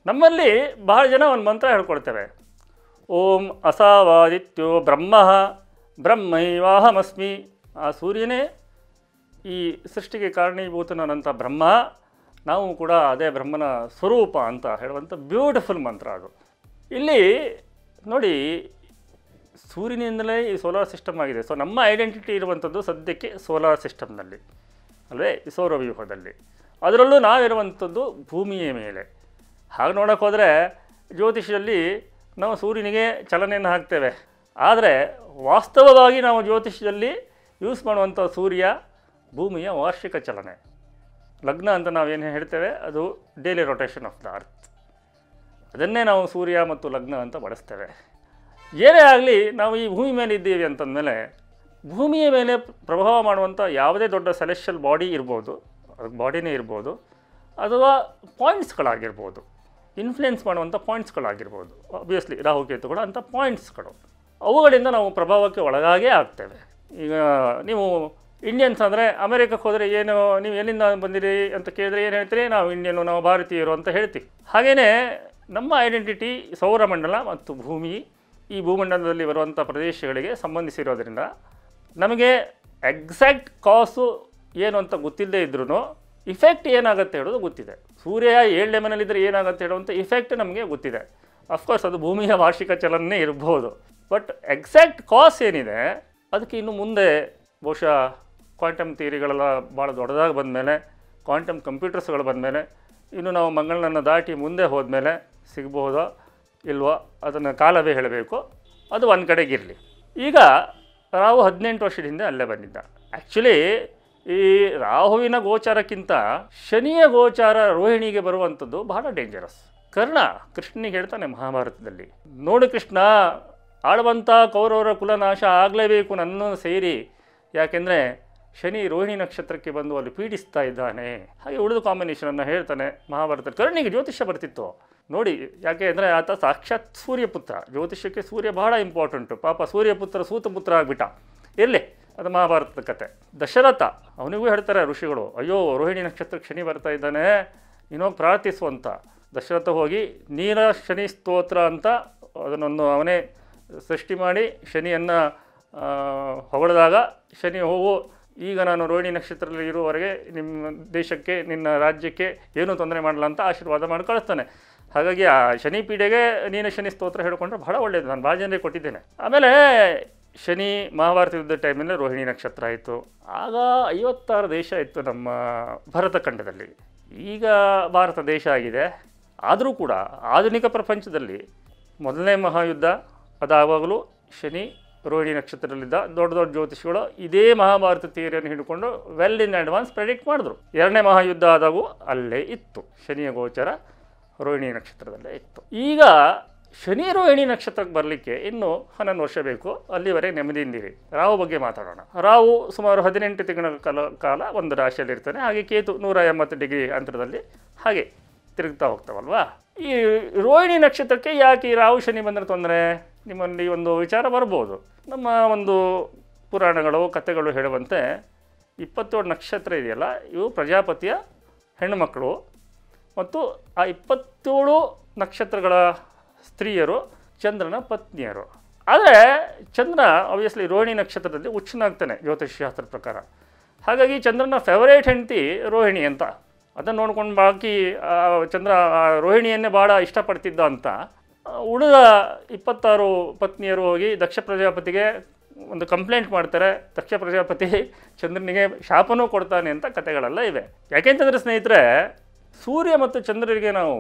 ನಮ್ಮಲ್ಲಿ ಬಹಳ ಜನ ಒಂದು ಮಂತ್ರ ಹೇಳ್ಕೊಡ್ತೇವೆ ಓಂ ಅಸಾವಾದಿತ್ಯೋ ಬ್ರಹ್ಮ ಬ್ರಹ್ಮೈವಾಹಮಸ್ಮಿ ಆ ಸೂರ್ಯನೇ ಈ ಸೃಷ್ಟಿಗೆ ಕಾರಣೀಭೂತನಾದಂಥ ಬ್ರಹ್ಮ ನಾವು ಕೂಡ ಅದೇ ಬ್ರಹ್ಮನ ಸ್ವರೂಪ ಅಂತ ಹೇಳುವಂಥ ಬ್ಯೂಟಿಫುಲ್ ಮಂತ್ರ ಅದು ಇಲ್ಲಿ ನೋಡಿ ಸೂರ್ಯನಿಂದಲೇ ಈ ಸೋಲಾರ್ ಸಿಸ್ಟಮ್ ಆಗಿದೆ ಸೊ ನಮ್ಮ ಐಡೆಂಟಿಟಿ ಇರುವಂಥದ್ದು ಸದ್ಯಕ್ಕೆ ಸೋಲಾರ್ ಸಿಸ್ಟಮ್ನಲ್ಲಿ ಅಲ್ವೇ ಈ ಸೌರವ್ಯೂಹದಲ್ಲಿ ಅದರಲ್ಲೂ ನಾವಿರುವಂಥದ್ದು ಭೂಮಿಯ ಮೇಲೆ ಹಾಗೆ ನೋಡೋಕೆ ಹೋದರೆ ಜ್ಯೋತಿಷದಲ್ಲಿ ನಾವು ಸೂರ್ಯನಿಗೆ ಚಲನೆಯನ್ನು ಹಾಕ್ತೇವೆ ಆದರೆ ವಾಸ್ತವವಾಗಿ ನಾವು ಜ್ಯೋತಿಷದಲ್ಲಿ ಯೂಸ್ ಮಾಡುವಂಥ ಸೂರ್ಯ ಭೂಮಿಯ ವಾರ್ಷಿಕ ಚಲನೆ ಲಗ್ನ ಅಂತ ನಾವೇನು ಹೇಳ್ತೇವೆ ಅದು daily rotation of the earth ಅದನ್ನೇ ನಾವು ಸೂರ್ಯ ಮತ್ತು ಲಗ್ನ ಅಂತ ಬಳಸ್ತೇವೆ ಏನೇ ಆಗಲಿ ನಾವು ಈ ಭೂಮಿ ಮೇಲೆ ಇದ್ದೀವಿ ಅಂತಂದಮೇಲೆ ಭೂಮಿಯ ಮೇಲೆ ಪ್ರಭಾವ ಮಾಡುವಂಥ ಯಾವುದೇ ದೊಡ್ಡ ಸೆಲೆಷಲ್ ಬಾಡಿ ಇರ್ಬೋದು ಅದು ಬಾಡಿನೇ ಇರ್ಬೋದು ಅಥವಾ ಪಾಯಿಂಟ್ಸ್ಗಳಾಗಿರ್ಬೋದು ಇನ್ಫ್ಲುಯೆನ್ಸ್ ಮಾಡುವಂಥ ಪಾಯಿಂಟ್ಸ್ಗಳಾಗಿರ್ಬೋದು ಆಬ್ವಿಯಸ್ಲಿ ರಾಹುಕೇತುಗಳು ಅಂಥ ಪಾಯಿಂಟ್ಸ್ಗಳು ಅವುಗಳಿಂದ ನಾವು ಪ್ರಭಾವಕ್ಕೆ ಒಳಗಾಗೇ ಆಗ್ತೇವೆ ಈಗ ನೀವು ಇಂಡಿಯನ್ಸ್ ಅಂದರೆ ಅಮೆರಿಕಕ್ಕೆ ಹೋದರೆ ಏನು ನೀವು ಎಲ್ಲಿಂದ ಬಂದಿರಿ ಅಂತ ಕೇಳಿದ್ರೆ ಏನು ಹೇಳ್ತೀರಿ ನಾವು ಇಂಡಿಯನು ನಾವು ಭಾರತೀಯರು ಅಂತ ಹೇಳ್ತೀವಿ ಹಾಗೆಯೇ ನಮ್ಮ ಐಡೆಂಟಿಟಿ ಸೌರಮಂಡಲ ಮತ್ತು ಭೂಮಿ ಈ ಭೂಮಂಡಲದಲ್ಲಿ ಬರುವಂಥ ಪ್ರದೇಶಗಳಿಗೆ ಸಂಬಂಧಿಸಿರೋದ್ರಿಂದ ನಮಗೆ ಎಕ್ಸಾಕ್ಟ್ ಕಾಸು ಏನು ಅಂತ ಗೊತ್ತಿಲ್ಲದೆ ಇದ್ರೂ ಇಫೆಕ್ಟ್ ಏನಾಗುತ್ತೆ ಹೇಳೋದು ಗೊತ್ತಿದೆ ಸೂರ್ಯ ಏಳನೇ ಮನೇಲಿದ್ದರೆ ಏನಾಗುತ್ತೆ ಹೇಳುವಂಥ ಇಫೆಕ್ಟ್ ನಮಗೆ ಗೊತ್ತಿದೆ ಅಫ್ಕೋರ್ಸ್ ಅದು ಭೂಮಿಯ ವಾರ್ಷಿಕ ಚಲನೆ ಇರ್ಬೋದು ಬಟ್ ಎಕ್ಸಾಕ್ಟ್ ಕಾಸ್ ಏನಿದೆ ಅದಕ್ಕೆ ಇನ್ನು ಮುಂದೆ ಬಹುಶಃ ಕ್ವಾಂಟಮ್ ಥಿಯರಿಗಳೆಲ್ಲ ಭಾಳ ದೊಡ್ಡದಾಗಿ ಬಂದಮೇಲೆ ಕ್ವಾಂಟಮ್ ಕಂಪ್ಯೂಟರ್ಸ್ಗಳು ಬಂದಮೇಲೆ ಇನ್ನು ನಾವು ಮಂಗಳನನ್ನು ದಾಟಿ ಮುಂದೆ ಹೋದ್ಮೇಲೆ ಸಿಗ್ಬೋದೋ ಇಲ್ವೋ ಅದನ್ನು ಕಾಲವೇ ಹೇಳಬೇಕು ಅದು ಒಂದು ಕಡೆಗಿರಲಿ ಈಗ ರಾಹು ಹದಿನೆಂಟು ವರ್ಷದ ಹಿಂದೆ ಅಲ್ಲೇ ಬಂದಿದ್ದ ಆ್ಯಕ್ಚುಲಿ ಈ ರಾಹುವಿನ ಗೋಚಾರಕ್ಕಿಂತ ಶನಿಯ ಗೋಚಾರ ರೋಹಿಣಿಗೆ ಬರುವಂಥದ್ದು ಬಹಳ ಡೇಂಜರಸ್ ಕರ್ಣ ಕೃಷ್ಣನಿಗೆ ಹೇಳ್ತಾನೆ ಮಹಾಭಾರತದಲ್ಲಿ ನೋಡು ಕೃಷ್ಣ ಆಳುವಂಥ ಕೌರವರ ಕುಲನಾಶ ಆಗಲೇಬೇಕು ನನ್ನನ್ನು ಸೇರಿ ಯಾಕೆಂದರೆ ಶನಿ ರೋಹಿಣಿ ನಕ್ಷತ್ರಕ್ಕೆ ಬಂದು ಅಲ್ಲಿ ಪೀಡಿಸ್ತಾ ಇದ್ದಾನೆ ಹಾಗೆ ಉಳಿದ ಕಾಂಬಿನೇಷನನ್ನು ಹೇಳ್ತಾನೆ ಮಹಾಭಾರತ ಕರ್ಣಿಗೆ ಜ್ಯೋತಿಷ್ಯ ಬರ್ತಿತ್ತು ನೋಡಿ ಯಾಕೆ ಅಂದರೆ ಆತ ಸಾಕ್ಷಾತ್ ಸೂರ್ಯಪುತ್ರ ಜ್ಯೋತಿಷ್ಯಕ್ಕೆ ಸೂರ್ಯ ಬಹಳ ಇಂಪಾರ್ಟೆಂಟು ಪಾಪ ಸೂರ್ಯಪುತ್ರ ಸೂತಪುತ್ರ ಆಗಿಬಿಟ್ಟ ಇರಲಿ ಅದು ಮಹಾಭಾರತದ ಕತೆ ದಶರಥ ಅವನಿಗೂ ಹೇಳ್ತಾರೆ ಋಷಿಗಳು ಅಯ್ಯೋ ರೋಹಿಣಿ ನಕ್ಷತ್ರಕ್ಕೆ ಶನಿ ಬರ್ತಾ ಇದ್ದಾನೆ ಇನ್ನೋಗಿ ಪ್ರಾರ್ಥಿಸುವಂತ ದಶರಥ ಹೋಗಿ ನೀರ ಶನಿ ಸ್ತೋತ್ರ ಅಂತ ಅದನ್ನೊಂದು ಅವನೇ ಸೃಷ್ಟಿ ಮಾಡಿ ಶನಿಯನ್ನು ಹೊಗಳಿದಾಗ ಶನಿ ಹೋಗು ಈಗ ನಾನು ರೋಹಿಣಿ ನಕ್ಷತ್ರದಲ್ಲಿ ಇರುವವರೆಗೆ ನಿಮ್ಮ ದೇಶಕ್ಕೆ ನಿನ್ನ ರಾಜ್ಯಕ್ಕೆ ಏನೂ ತೊಂದರೆ ಮಾಡಲ್ಲ ಅಂತ ಆಶೀರ್ವಾದ ಮಾಡಿ ಕಳಿಸ್ತಾನೆ ಹಾಗಾಗಿ ಆ ಶನಿ ಪೀಡೆಗೆ ನೀನು ಶನಿ ಸ್ತೋತ್ರ ಹೇಳ್ಕೊಂಡ್ರೆ ಬಹಳ ಒಳ್ಳೆಯದು ನಾನು ಭಾಳ ಜನರಿಗೆ ಕೊಟ್ಟಿದ್ದೇನೆ ಆಮೇಲೆ ಶನಿ ಮಹಾಭಾರತ ಯುದ್ಧ ಟೈಮಲ್ಲಿ ರೋಹಿಣಿ ನಕ್ಷತ್ರ ಆಯಿತು ಆಗ ಐವತ್ತಾರು ದೇಶ ಇತ್ತು ನಮ್ಮ ಭರತ ಖಂಡದಲ್ಲಿ ಈಗ ಭಾರತ ದೇಶ ಆಗಿದೆ ಆದರೂ ಕೂಡ ಆಧುನಿಕ ಪ್ರಪಂಚದಲ್ಲಿ ಮೊದಲನೇ ಮಹಾಯುದ್ಧ ಅದಾವಾಗಲೂ ಶನಿ ರೋಹಿಣಿ ನಕ್ಷತ್ರದಲ್ಲಿದ್ದ ದೊಡ್ಡ ದೊಡ್ಡ ಜ್ಯೋತಿಷಿಗಳು ಇದೇ ಮಹಾಭಾರತ ಥಿಯರಿಯನ್ನು ಹಿಡ್ಕೊಂಡು ವೆಲ್ ಇನ್ ಅಡ್ವಾನ್ಸ್ ಪ್ರೆಡಿಕ್ಟ್ ಮಾಡಿದ್ರು ಎರಡನೇ ಮಹಾಯುದ್ಧ ಆದಾಗೂ ಅಲ್ಲೇ ಇತ್ತು ಶನಿಯ ಗೋಚರ ರೋಹಿಣಿ ನಕ್ಷತ್ರದಲ್ಲೇ ಇತ್ತು ಈಗ ಶನಿ ರೋಹಿಣಿ ನಕ್ಷತ್ರಕ್ಕೆ ಬರಲಿಕ್ಕೆ ಇನ್ನೂ ಹನ್ನೊಂದು ವರ್ಷ ಬೇಕು ಅಲ್ಲಿವರೆಗೆ ನೆಮ್ಮದಿಯಿಂದಿರಿ ರಾಹು ಬಗ್ಗೆ ಮಾತಾಡೋಣ ರಾಹು ಸುಮಾರು ಹದಿನೆಂಟು ತಿಂಗಳ ಕಾಲ ಕಾಲ ಒಂದು ರಾಶಿಯಲ್ಲಿ ಇರ್ತಾನೆ ಹಾಗೆ ಕೇತು ನೂರ ಎಂಬತ್ತು ಡಿಗ್ರಿ ಅಂತರದಲ್ಲಿ ಹಾಗೆ ತಿರುಗ್ತಾ ಹೋಗ್ತಾವಲ್ವಾ ಈ ರೋಹಿಣಿ ನಕ್ಷತ್ರಕ್ಕೆ ಯಾಕೆ ಈ ರಾಹು ಶನಿ ಬಂದರೆ ತೊಂದರೆ ನಿಮ್ಮಲ್ಲಿ ಒಂದು ವಿಚಾರ ಬರ್ಬೋದು ನಮ್ಮ ಒಂದು ಪುರಾಣಗಳು ಕಥೆಗಳು ಹೇಳುವಂತೆ ಇಪ್ಪತ್ತೇಳು ನಕ್ಷತ್ರ ಇದೆಯಲ್ಲ ಇವು ಪ್ರಜಾಪತಿಯ ಹೆಣ್ಣುಮಕ್ಕಳು ಮತ್ತು ಆ ಇಪ್ಪತ್ತೇಳು ನಕ್ಷತ್ರಗಳ ಸ್ತ್ರೀಯರು ಚಂದ್ರನ ಪತ್ನಿಯರು ಆದರೆ ಚಂದ್ರ ಆಬ್ವಿಯಸ್ಲಿ ರೋಹಿಣಿ ನಕ್ಷತ್ರದಲ್ಲಿ ಉಚ್ಚನಾಗ್ತಾನೆ ಜ್ಯೋತಿಷ್ಯಶಾಸ್ತ್ರದ ಪ್ರಕಾರ ಹಾಗಾಗಿ ಚಂದ್ರನ ಫೇವರೇಟ್ ಹೆಂಡತಿ ರೋಹಿಣಿ ಅಂತ ಅದನ್ನು ನೋಡ್ಕೊಂಡು ಬಾಕಿ ಆ, ಚಂದ್ರ ಆ ರೋಹಿಣಿಯನ್ನೇ ಭಾಳ ಇಷ್ಟಪಡ್ತಿದ್ದ ಅಂತ ಆ, ಉಳಿದ ಇಪ್ಪತ್ತಾರು ಪತ್ನಿಯರು ಹೋಗಿ ದಕ್ಷ ಪ್ರಜಾಪತಿಗೆ ಒಂದು ಕಂಪ್ಲೇಂಟ್ ಮಾಡ್ತಾರೆ ದಕ್ಷ ಪ್ರಜಾಪತಿ ಚಂದ್ರನಿಗೆ ಶಾಪನೂ ಕೊಡ್ತಾನೆ ಅಂತ ಕಥೆಗಳೆಲ್ಲ ಇವೆ ಯಾಕೆಂತಂದರೆ ಸ್ನೇಹಿತರೆ ಸೂರ್ಯ ಮತ್ತು ಚಂದ್ರರಿಗೆ ನಾವು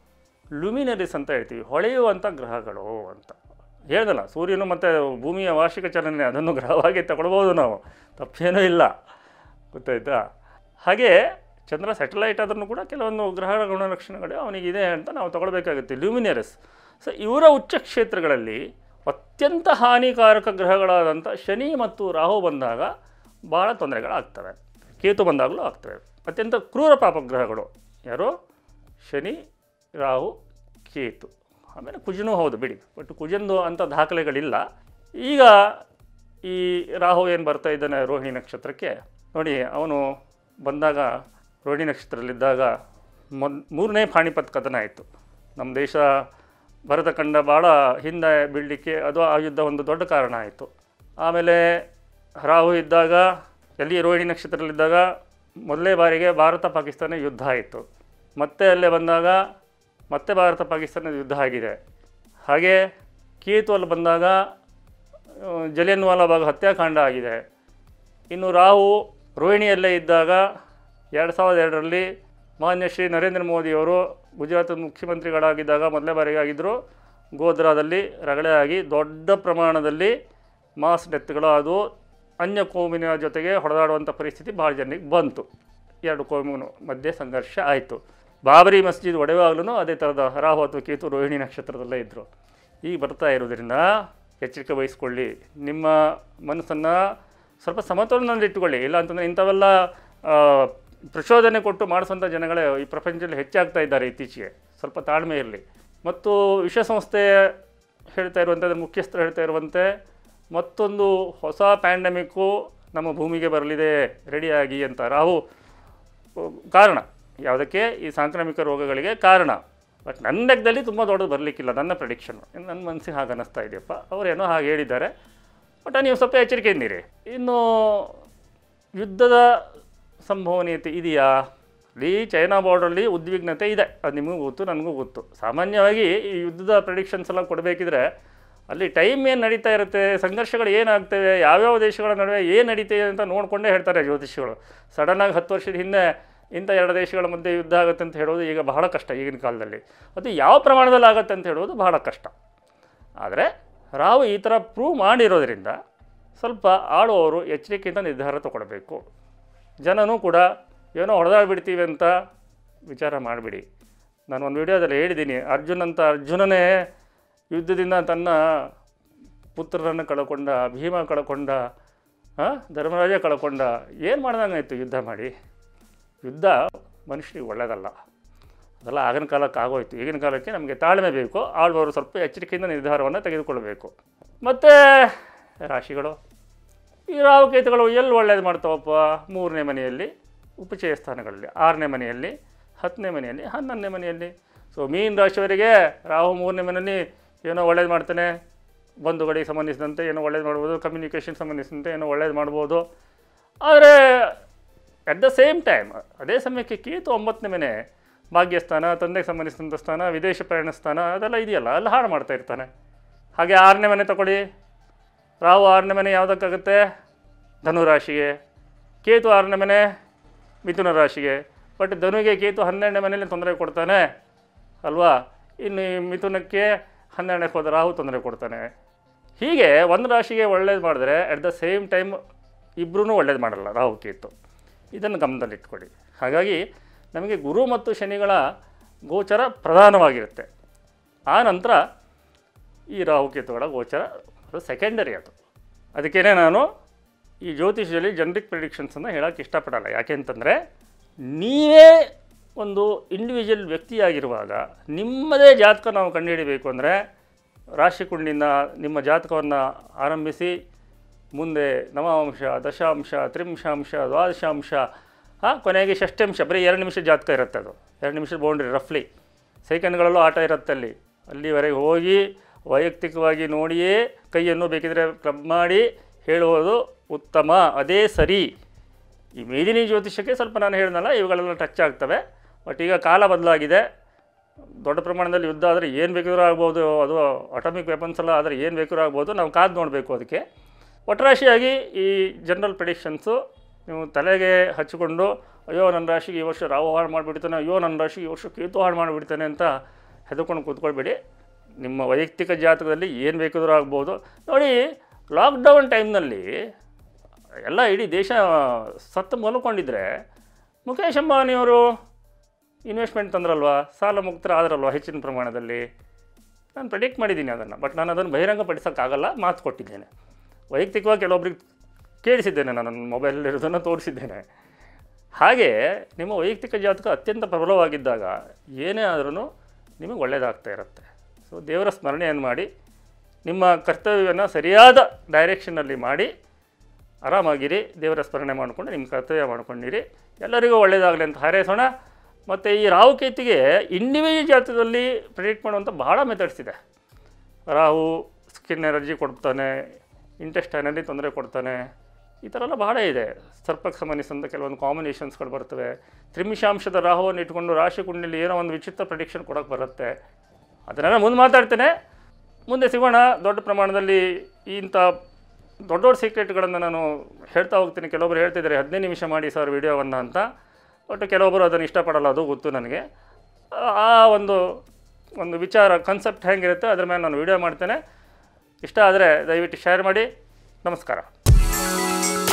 ಲುಮಿನರೀಸ್ ಅಂತ ಹೇಳ್ತೀವಿ ಹೊಳೆಯುವಂಥ ಗ್ರಹಗಳು ಅಂತ ಹೇಳ್ದಲ್ಲ ಸೂರ್ಯನು ಮತ್ತು ಭೂಮಿಯ ವಾರ್ಷಿಕ ಚಲನೆ ಅದನ್ನು ಗ್ರಹವಾಗಿ ತಗೊಳ್ಬೋದು ನಾವು ತಪ್ಪೇನೂ ಇಲ್ಲ ಗೊತ್ತಾಯ್ತಾ ಹಾಗೆ ಚಂದ್ರ ಸ್ಯಾಟಲೈಟ್ ಆದ್ರೂ ಕೂಡ ಕೆಲವೊಂದು ಗ್ರಹಗಳ ಗುಣಲಕ್ಷಣಗಳು ಅವನಿಗಿದೆ ಅಂತ ನಾವು ತಗೊಳ್ಬೇಕಾಗುತ್ತೆ ಲ್ಯೂಮಿನರಸ್ ಸೊ ಇವರ ಉಚ್ಚ ಕ್ಷೇತ್ರಗಳಲ್ಲಿ ಅತ್ಯಂತ ಹಾನಿಕಾರಕ ಗ್ರಹಗಳಾದಂಥ ಶನಿ ಮತ್ತು ರಾಹು ಬಂದಾಗ ಭಾಳ ತೊಂದರೆಗಳಾಗ್ತವೆ ಕೇತು ಬಂದಾಗಲೂ ಆಗ್ತವೆ ಅತ್ಯಂತ ಕ್ರೂರ ಪಾಪ ಗ್ರಹಗಳು ಯಾರು ಶನಿ ರಾಹು ಕೇತು ಆಮೇಲೆ ಕುಜನೂ ಹೌದು ಬಿಡಿ ಬಟ್ ಕುಜಂದು ಅಂಥ ದಾಖಲೆಗಳಿಲ್ಲ ಈಗ ಈ ರಾಹು ಏನು ಬರ್ತಾ ಇದ್ದಾನೆ ರೋಹಿಣಿ ನಕ್ಷತ್ರಕ್ಕೆ ನೋಡಿ ಅವನು ಬಂದಾಗ ರೋಹಿಣಿ ನಕ್ಷತ್ರದಲ್ಲಿದ್ದಾಗ ಮೊದ್ ಮೂರನೇ ಪಾಣಿಪತ್ ಕದನ ಆಯಿತು ನಮ್ಮ ದೇಶ ಭರತಖಂಡ ಭಾಳ ಹಿಂದೆ ಬೀಳಲಿಕ್ಕೆ ಅದು ಆ ಯುದ್ಧ ಒಂದು ದೊಡ್ಡ ಕಾರಣ ಆಯಿತು ಆಮೇಲೆ ರಾಹು ಇದ್ದಾಗ ಎಲ್ಲಿ ರೋಹಿಣಿ ನಕ್ಷತ್ರದಲ್ಲಿದ್ದಾಗ ಮೊದಲೇ ಬಾರಿಗೆ ಭಾರತ ಪಾಕಿಸ್ತಾನ ಯುದ್ಧ ಆಯಿತು ಮತ್ತೆ ಅಲ್ಲೇ ಬಂದಾಗ ಮತ್ತೆ ಭಾರತ ಪಾಕಿಸ್ತಾನದ ಯುದ್ಧ ಆಗಿದೆ ಹಾಗೆ ಕೇತು ಅಲ್ಲಿ ಬಂದಾಗ ಆ, ಜಲಿಯನ್ ವಾಲಾಬಾಗ್ ಹತ್ಯಾಕಾಂಡ ಆಗಿದೆ ಇನ್ನು ರಾಹು ರೋಹಿಣಿಯಲ್ಲೇ ಇದ್ದಾಗ ಎರಡು ಸಾವಿರದ ಎರಡರಲ್ಲಿ ಮಾನ್ಯ ಶ್ರೀ ನರೇಂದ್ರ ಮೋದಿಯವರು ಗುಜರಾತ್ ಮುಖ್ಯಮಂತ್ರಿಗಳಾಗಿದ್ದಾಗ ಮೊದಲೇ ಬಾರಿಗೆ ಆಗಿದ್ದರು ಗೋಧ್ರಾದಲ್ಲಿ ರಗಳೆ ಆಗಿ ದೊಡ್ಡ ಪ್ರಮಾಣದಲ್ಲಿ ಮಾಸ್ ಡೆತ್ಗಳು ಅದು ಅನ್ಯ ಕೋಮಿನ ಜೊತೆಗೆ ಹೊಡೆದಾಡುವಂಥ ಪರಿಸ್ಥಿತಿ ಭಾಳ ಜನರಿಗೆ ಬಂತು ಎರಡು ಕೋಮಿನ ಮಧ್ಯೆ ಸಂಘರ್ಷ ಆಯಿತು ಬಾಬರಿ ಮಸ್ಜಿದ್ ಒಡೆಯುವಾಗಲೂ ಅದೇ ಥರದ ರಾಹು ಅಥವಾ ಕೇತು ರೋಹಿಣಿ ನಕ್ಷತ್ರದಲ್ಲೇ ಇದ್ದರು ಈಗ ಬರ್ತಾ ಇರೋದ್ರಿಂದ ಎಚ್ಚರಿಕೆ ವಹಿಸ್ಕೊಳ್ಳಿ ನಿಮ್ಮ ಮನಸ್ಸನ್ನು ಸ್ವಲ್ಪ ಸಮತೋಲನದಲ್ಲಿ ಇಟ್ಟುಕೊಳ್ಳಿ ಇಲ್ಲ ಅಂತಂದರೆ ಇಂಥವೆಲ್ಲ ಆ, ಪ್ರಚೋದನೆ ಕೊಟ್ಟು ಮಾಡಿಸೋಂಥ ಜನಗಳೇ ಈ ಪ್ರಪಂಚದಲ್ಲಿ ಹೆಚ್ಚಾಗ್ತಾ ಇದ್ದಾರೆ ಇತ್ತೀಚೆಗೆ ಸ್ವಲ್ಪ ತಾಳ್ಮೆ ಇರಲಿ ಮತ್ತು ವಿಶ್ವಸಂಸ್ಥೆ ಹೇಳ್ತಾ ಇರುವಂಥದ್ದು ಮುಖ್ಯಸ್ಥರು ಹೇಳ್ತಾ ಇರುವಂತೆ ಮತ್ತೊಂದು ಹೊಸ ಪ್ಯಾಂಡಮಿಕ್ಕು ನಮ್ಮ ಭೂಮಿಗೆ ಬರಲಿದೆ ರೆಡಿಯಾಗಿ ಅಂತ ರಾಹು ಕಾರಣ ಯಾವುದಕ್ಕೆ ಈ ಸಾಂಕ್ರಾಮಿಕ ರೋಗಗಳಿಗೆ ಕಾರಣ ಬಟ್ ನನ್ನ ಲೆಕ್ಕದಲ್ಲಿ ತುಂಬ ದೊಡ್ಡದು ಬರಲಿಕ್ಕಿಲ್ಲ ನನ್ನ ಪ್ರೆಡಿಕ್ಷನ್ ನನ್ನ ಮನಸ್ಸಿಗೆ ಹಾಗೆ ಅನ್ನಿಸ್ತಾ ಇದೆಯಪ್ಪ ಅವರೇನೋ ಹಾಗೆ ಹೇಳಿದ್ದಾರೆ ಬಟ್ ನೀವು ಸ್ವಲ್ಪ ಎಚ್ಚರಿಕೆಯಿಂದಿರಿ ಇನ್ನು ಯುದ್ಧದ ಸಂಭವನೀಯತೆ ಇದೆಯಾ ಅಲ್ಲಿ ಚೈನಾ ಬಾರ್ಡ್ರಲ್ಲಿ ಉದ್ವಿಗ್ನತೆ ಇದೆ ಅದು ನಿಮಗೂ ಗೊತ್ತು ನನಗೂ ಗೊತ್ತು ಸಾಮಾನ್ಯವಾಗಿ ಈ ಯುದ್ಧದ ಪ್ರೆಡಿಕ್ಷನ್ಸ್ ಎಲ್ಲ ಕೊಡಬೇಕಿದ್ರೆ ಅಲ್ಲಿ ಟೈಮ್ ಏನು ನಡೀತಾ ಇರುತ್ತೆ ಸಂಘರ್ಷಗಳು ಏನಾಗ್ತವೆ ಯಾವ್ಯಾವ ದೇಶಗಳ ನಡುವೆ ಏನು ನಡೀತಿದೆ ಅಂತ ನೋಡಿಕೊಂಡೇ ಹೇಳ್ತಾರೆ ಜ್ಯೋತಿಷಿಗಳು ಸಡನ್ನಾಗಿ ಹತ್ತು ವರ್ಷದ ಹಿಂದೆ ಇಂಥ ಎರಡು ದೇಶಗಳ ಮಧ್ಯೆ ಯುದ್ಧ ಆಗುತ್ತೆ ಅಂತ ಹೇಳೋದು ಈಗ ಬಹಳ ಕಷ್ಟ ಈಗಿನ ಕಾಲದಲ್ಲಿ ಅದು ಯಾವ ಪ್ರಮಾಣದಲ್ಲಿ ಆಗುತ್ತೆ ಅಂತ ಹೇಳೋದು ಬಹಳ ಕಷ್ಟ ಆದರೆ ರಾವು ಈ ಥರ ಪ್ರೂವ್ ಮಾಡಿರೋದ್ರಿಂದ ಸ್ವಲ್ಪ ಆಳುವವರು ಎಚ್ಚರಿಕೆಯಿಂದ ನಿರ್ಧಾರ ತಗೊಳ್ಬೇಕು ಜನನೂ ಕೂಡ ಏನೋ ಹೊಡೆದಾಡ್ಬಿಡ್ತೀವಿ ಅಂತ ವಿಚಾರ ಮಾಡಿಬಿಡಿ ನಾನು ಒಂದು ವಿಡಿಯೋದಲ್ಲಿ ಹೇಳಿದ್ದೀನಿ ಅರ್ಜುನ್ ಅಂತ ಅರ್ಜುನನೇ ಯುದ್ಧದಿಂದ ತನ್ನ ಪುತ್ರರನ್ನು ಕಳ್ಕೊಂಡ ಭೀಮ ಕಳ್ಕೊಂಡ ಆ, ಧರ್ಮರಾಜ ಕಳ್ಕೊಂಡ ಏನು ಮಾಡ್ದಂಗಾಯ್ತು ಯುದ್ಧ ಮಾಡಿ ಯುದ್ಧ ಮನುಷ್ಯನಿಗೆ ಒಳ್ಳೆಯದಲ್ಲ ಅದೆಲ್ಲ ಆಗಿನ ಕಾಲಕ್ಕೆ ಆಗೋಯ್ತು ಈಗಿನ ಕಾಲಕ್ಕೆ ನಮಗೆ ತಾಳ್ಮೆ ಬೇಕು ಆಳ್ವವರು ಸ್ವಲ್ಪ ಎಚ್ಚರಿಕೆಯಿಂದ ನಿರ್ಧಾರವನ್ನು ತೆಗೆದುಕೊಳ್ಬೇಕು ಮತ್ತು ರಾಶಿಗಳು ಈ ರಾಹುಕೇತುಗಳು ಎಲ್ಲಿ ಒಳ್ಳೇದು ಮಾಡ್ತಾವಪ್ಪ ಮೂರನೇ ಮನೆಯಲ್ಲಿ ಉಪಚಯ ಸ್ಥಾನಗಳಲ್ಲಿ ಆರನೇ ಮನೆಯಲ್ಲಿ ಹತ್ತನೇ ಮನೆಯಲ್ಲಿ ಹನ್ನೊಂದನೇ ಮನೆಯಲ್ಲಿ ಸೊ ಮೀನ ರಾಶಿಯವರಿಗೆ ರಾಹು ಮೂರನೇ ಮನೆಯಲ್ಲಿ ಏನೋ ಒಳ್ಳೇದು ಮಾಡ್ತಾನೆ ಬಂಧುಗಳಿಗೆ ಸಂಬಂಧಿಸಿದಂತೆ ಏನೋ ಒಳ್ಳೇದು ಮಾಡ್ಬೋದು ಕಮ್ಯುನಿಕೇಷನ್ ಸಂಬಂಧಿಸಿದಂತೆ ಏನೋ ಒಳ್ಳೇದು ಮಾಡ್ಬೋದು ಆದರೆ ಅಟ್ ದ ಸೇಮ್ ಟೈಮ್ ಅದೇ ಸಮಯಕ್ಕೆ ಕೇತು ಒಂಬತ್ತನೇ ಮನೆ ಭಾಗ್ಯಸ್ಥಾನ ತಂದೆಗೆ ಸಂಬಂಧಿಸಿದಂಥ ಸ್ಥಾನ ವಿದೇಶ ಪ್ರಯಾಣ ಸ್ಥಾನ ಅದೆಲ್ಲ ಇದೆಯಲ್ಲ ಅಲ್ಲಿ ಹಾಳು ಮಾಡ್ತಾ ಇರ್ತಾನೆ ಹಾಗೆ ಆರನೇ ಮನೆ ತಗೊಳ್ಳಿ ರಾಹು ಆರನೇ ಮನೆ ಯಾವುದಕ್ಕಾಗುತ್ತೆ ಧನುರಾಶಿಗೆ ಕೇತು ಆರನೇ ಮನೆ ಮಿಥುನ ರಾಶಿಗೆ ಬಟ್ ಧನುಗೆ ಕೇತು ಹನ್ನೆರಡನೇ ಮನೆಯಲ್ಲಿ ತೊಂದರೆ ಕೊಡ್ತಾನೆ ಅಲ್ವಾ ಇನ್ನು ಈ ಮಿಥುನಕ್ಕೆ ಹನ್ನೆರಡಕ್ಕೆ ಹೋದ ರಾಹು ತೊಂದರೆ ಕೊಡ್ತಾನೆ ಹೀಗೆ ಒಂದು ರಾಶಿಗೆ ಒಳ್ಳೇದು ಮಾಡಿದ್ರೆ ಅಟ್ ದ ಸೇಮ್ ಟೈಮ್ ಇಬ್ಬರೂ ಒಳ್ಳೇದು ಮಾಡಲ್ಲ ರಾಹು ಕೇತು ಇದನ್ನು ಗಮನದಲ್ಲಿಟ್ಕೊಳ್ಳಿ ಹಾಗಾಗಿ ನಮಗೆ ಗುರು ಮತ್ತು ಶನಿಗಳ ಗೋಚರ ಪ್ರಧಾನವಾಗಿರುತ್ತೆ ಆ ನಂತರ ಈ ರಾಹುಕೇತುಗಳ ಗೋಚರ ಅದು ಸೆಕೆಂಡರಿ ಅದು ಅದಕ್ಕೇ ನಾನು ಈ ಜ್ಯೋತಿಷದಲ್ಲಿ ಜನರಿಕ್ ಪ್ರಿಡಿಕ್ಷನ್ಸನ್ನು ಹೇಳೋಕ್ಕೆ ಇಷ್ಟಪಡಲ್ಲ ಯಾಕೆ ಅಂತಂದರೆ ನೀವೇ ಒಂದು ಇಂಡಿವಿಜುವಲ್ ವ್ಯಕ್ತಿಯಾಗಿರುವಾಗ ನಿಮ್ಮದೇ ಜಾತಕ ನಾವು ಕಂಡುಹಿಡಿಬೇಕು ಅಂದರೆ ರಾಶಿಕುಂಡಿನ ನಿಮ್ಮ ಜಾತಕವನ್ನು ಆರಂಭಿಸಿ ಮುಂದೆ ನವಾಂಶ ದಶಾಂಶ ತ್ರಿಂಶಾಂಶ ದ್ವಾದಶಾಂಶ ಹಾಂ ಕೊನೆಗೆ ಷಷ್ಠಾಂಶ ಬರೀ ಎರಡು ನಿಮಿಷ ಜಾತಕ ಇರುತ್ತೆ ಅದು ಎರಡು ನಿಮಿಷದ ಬೌಂಡ್ರಿ ರಫ್ಲಿ ಸೆಕೆಂಡ್ಗಳಲ್ಲೂ ಆಟ ಇರುತ್ತೆ ಅಲ್ಲಿ ಅಲ್ಲಿವರೆಗೆ ಹೋಗಿ ವೈಯಕ್ತಿಕವಾಗಿ ನೋಡಿಯೇ ಕೈಯನ್ನು ಬೇಕಿದ್ರೆ ಕ್ಲಬ್ ಮಾಡಿ ಹೇಳುವುದು ಉತ್ತಮ ಅದೇ ಸರಿ ಈ ಮೇದಿನಿ ಜ್ಯೋತಿಷಕ್ಕೆ ಸ್ವಲ್ಪ ನಾನು ಹೇಳಿದ್ನಲ್ಲ ಇವುಗಳೆಲ್ಲ ಟಚ್ ಆಗ್ತವೆ ಬಟ್ ಈಗ ಕಾಲ ಬದಲಾಗಿದೆ ದೊಡ್ಡ ಪ್ರಮಾಣದಲ್ಲಿ ಯುದ್ಧ ಆದರೆ ಏನು ಬೇಕಾದ್ರೂ ಆಗ್ಬೋದು ಅದು ಅಟಾಮಿಕ್ ವೆಪನ್ಸ್ ಎಲ್ಲ ಆದರೆ ಏನು ಬೇಕಾದ್ರೂ ಆಗ್ಬೋದು ನಾವು ಕಾದು ನೋಡಬೇಕು ಅದಕ್ಕೆ ಒಟ್ಟರಾಶಿಯಾಗಿ ಈ ಜನರಲ್ ಪ್ರಿಡಿಕ್ಷನ್ಸು ನೀವು ತಲೆಗೆ ಹಚ್ಚಿಕೊಂಡು ಅಯ್ಯೋ ನನ್ನ ರಾಶಿಗೆ ಈ ವರ್ಷ ರಾವು ಹಾಳು ಮಾಡಿಬಿಡ್ತಾನೆ ಅಯ್ಯೋ ನನ್ನ ರಾಶಿಗೆ ಈ ವರ್ಷ ಕೇತು ಹಾಳು ಮಾಡಿಬಿಡ್ತಾನೆ ಅಂತ ಹೆದರ್ಕೊಂಡು ಕೂತ್ಕೊಳ್ಬೇಡಿ ನಿಮ್ಮ ವೈಯಕ್ತಿಕ ಜಾತಕದಲ್ಲಿ ಏನು ಬೇಕಾದ್ರೂ ಆಗ್ಬೋದು ನೋಡಿ ಲಾಕ್ಡೌನ್ ಟೈಮ್ನಲ್ಲಿ ಎಲ್ಲ ಇಡೀ ದೇಶ ಸತ್ತು ಮಲ್ಕೊಂಡಿದ್ರೆ ಮುಖೇಶ್ ಅಂಬಾನಿಯವರು ಇನ್ವೆಸ್ಟ್ಮೆಂಟ್ ತಂದ್ರಲ್ವಾ ಸಾಲ ಮುಕ್ತರ ಆದ್ರಲ್ವಾ ಹೆಚ್ಚಿನ ಪ್ರಮಾಣದಲ್ಲಿ ನಾನು ಪ್ರೆಡಿಕ್ಟ್ ಮಾಡಿದ್ದೀನಿ ಅದನ್ನು ಬಟ್ ನಾನು ಅದನ್ನು ಬಹಿರಂಗಪಡಿಸೋಕ್ಕಾಗಲ್ಲ ಮಾತು ಕೊಟ್ಟಿದ್ದೇನೆ ವೈಯಕ್ತಿಕವಾಗಿ ಕೆಲವೊಬ್ರಿಗೆ ಕೇಳಿಸಿದ್ದೇನೆ ನಾನು ನನ್ನ ಮೊಬೈಲಲ್ಲಿರೋದನ್ನು ತೋರಿಸಿದ್ದೇನೆ ಹಾಗೆ ನಿಮ್ಮ ವೈಯಕ್ತಿಕ ಜಾತಕ ಅತ್ಯಂತ ಪ್ರಬಲವಾಗಿದ್ದಾಗ ಏನೇ ಆದ್ರೂ ನಿಮಗೆ ಒಳ್ಳೆಯದಾಗ್ತಾ ಇರುತ್ತೆ ಸೊ ದೇವರ ಸ್ಮರಣೆಯನ್ನು ಮಾಡಿ ನಿಮ್ಮ ಕರ್ತವ್ಯವನ್ನು ಸರಿಯಾದ ಡೈರೆಕ್ಷನ್ನಲ್ಲಿ ಮಾಡಿ ಆರಾಮಾಗಿರಿ ದೇವರ ಸ್ಮರಣೆ ಮಾಡಿಕೊಂಡು ನಿಮ್ಮ ಕರ್ತವ್ಯ ಮಾಡ್ಕೊಂಡಿರಿ ಎಲ್ಲರಿಗೂ ಒಳ್ಳೆಯದಾಗಲಿ ಅಂತ ಹಾರೈಸೋಣ ಮತ್ತು ಈ ರಾಹುಕೇತಿಗೆ ಇಂಡಿವಿಜುವಲ್ ಜಾತಕದಲ್ಲಿ ಪ್ರಿಡಿಕ್ಟ್ ಮಾಡುವಂಥ ಬಹಳ ಮೆಥಡ್ಸ್ ಇದೆ ರಾಹು ಸ್ಕಿನ್ ಎನರ್ಜಿ ಕೊಡ್ತಾನೆ ಇಂಟೆಸ್ಟೈನಲ್ಲಿ ತೊಂದರೆ ಕೊಡ್ತಾನೆ ಈ ಥರ ಎಲ್ಲ ಬಹಳ ಇದೆ ಸರ್ಪಕ್ಕೆ ಸಂಬಂಧಿಸಿದಂಥ ಕೆಲವೊಂದು ಕಾಂಬಿನೇಷನ್ಸ್ಗಳು ಬರ್ತವೆ ತ್ರಿಮಿಷಾಂಶದ ರಾಹುವನ್ನು ಇಟ್ಕೊಂಡು ರಾಶಿ ಕುಂಡಲಿ ಏನೋ ಒಂದು ವಿಚಿತ್ರ ಪ್ರಿಡಿಕ್ಷನ್ ಕೊಡೋಕ್ಕೆ ಬರುತ್ತೆ ಅದನ್ನೆಲ್ಲ ಮುಂದೆ ಮಾತಾಡ್ತೇನೆ ಮುಂದೆ ಸಿಗೋಣ ದೊಡ್ಡ ಪ್ರಮಾಣದಲ್ಲಿ ಇಂಥ ದೊಡ್ಡ ದೊಡ್ಡ ಸೀಕ್ರೆಟ್ಗಳನ್ನು ನಾನು ಹೇಳ್ತಾ ಹೋಗ್ತೀನಿ ಕೆಲವೊಬ್ರು ಹೇಳ್ತಿದ್ದಾರೆ ಹದಿನೈದು ನಿಮಿಷ ಮಾಡಿ ಸರ್ ವಿಡಿಯೋವನ್ನು ಅಂತ ಬಟ್ ಕೆಲವೊಬ್ಬರು ಅದನ್ನು ಇಷ್ಟಪಡಲ್ಲ ಅದು ಗೊತ್ತು ನನಗೆ ಆ ಒಂದು ಒಂದು ವಿಚಾರ ಕನ್ಸೆಪ್ಟ್ ಹೆಂಗಿರುತ್ತೆ ಅದ್ರ ಮೇಲೆ ನಾನು ವಿಡಿಯೋ ಮಾಡ್ತೇನೆ ಇಷ್ಟ ಆದರೆ ದಯವಿಟ್ಟು ಶೇರ್ ಮಾಡಿ ನಮಸ್ಕಾರ